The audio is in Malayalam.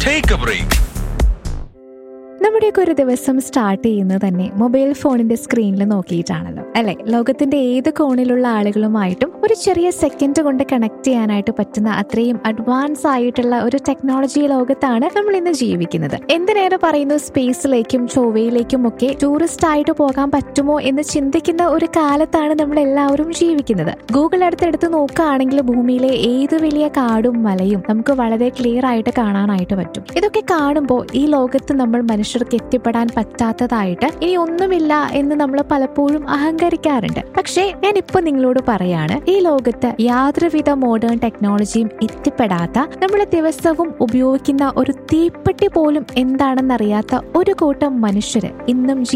ടേക്ക് എ ബ്രേക്ക് നമ്മുടെയൊക്കെ ഒരു ദിവസം സ്റ്റാർട്ട് ചെയ്യുന്നത് തന്നെ മൊബൈൽ ഫോണിന്റെ സ്ക്രീനിൽ നോക്കിയിട്ടാണല്ലോ അല്ലെ ലോകത്തിന്റെ ഏത് കോണിലുള്ള ആളുകളുമായിട്ടും ഒരു ചെറിയ സെക്കൻഡ് കൊണ്ട് കണക്ട് ചെയ്യാനായിട്ട് പറ്റുന്ന അത്രയും അഡ്വാൻസ് ആയിട്ടുള്ള ഒരു ടെക്നോളജി ലോകത്താണ് നമ്മൾ ഇന്ന് ജീവിക്കുന്നത് എന്തിനേറെ പറയുന്നു സ്പേസിലേക്കും ചൊവ്വയിലേക്കും ഒക്കെ ടൂറിസ്റ്റ് ആയിട്ട് പോകാൻ പറ്റുമോ എന്ന് ചിന്തിക്കുന്ന ഒരു കാലത്താണ് നമ്മൾ എല്ലാവരും ജീവിക്കുന്നത് ഗൂഗിൾ അടുത്തെടുത്ത് നോക്കുകയാണെങ്കിൽ ഭൂമിയിലെ ഏത് വലിയ കാടും മലയും നമുക്ക് വളരെ ക്ലിയർ ആയിട്ട് കാണാനായിട്ട് പറ്റും ഇതൊക്കെ കാണുമ്പോൾ ഈ ലോകത്ത് നമ്മൾ മനുഷ്യർക്ക് എത്തിപ്പെടാൻ പറ്റാത്തതായിട്ട് ഇനി ഒന്നുമില്ല എന്ന് നമ്മൾ പലപ്പോഴും അഹങ്കരിക്കാറുണ്ട് പക്ഷേ ഞാൻ ഇപ്പൊ നിങ്ങളോട് പറയാണ് ഈ ലോകത്ത് യാതൊരുവിധ മോഡേൺ ടെക്നോളജിയും എത്തിപ്പെടാത്ത നമ്മൾ ദിവസവും ഉപയോഗിക്കുന്ന ഒരു തീപ്പെട്ടി പോലും എന്താണെന്നറിയാത്ത ഒരു കൂട്ടം മനുഷ്യര് ഇന്നും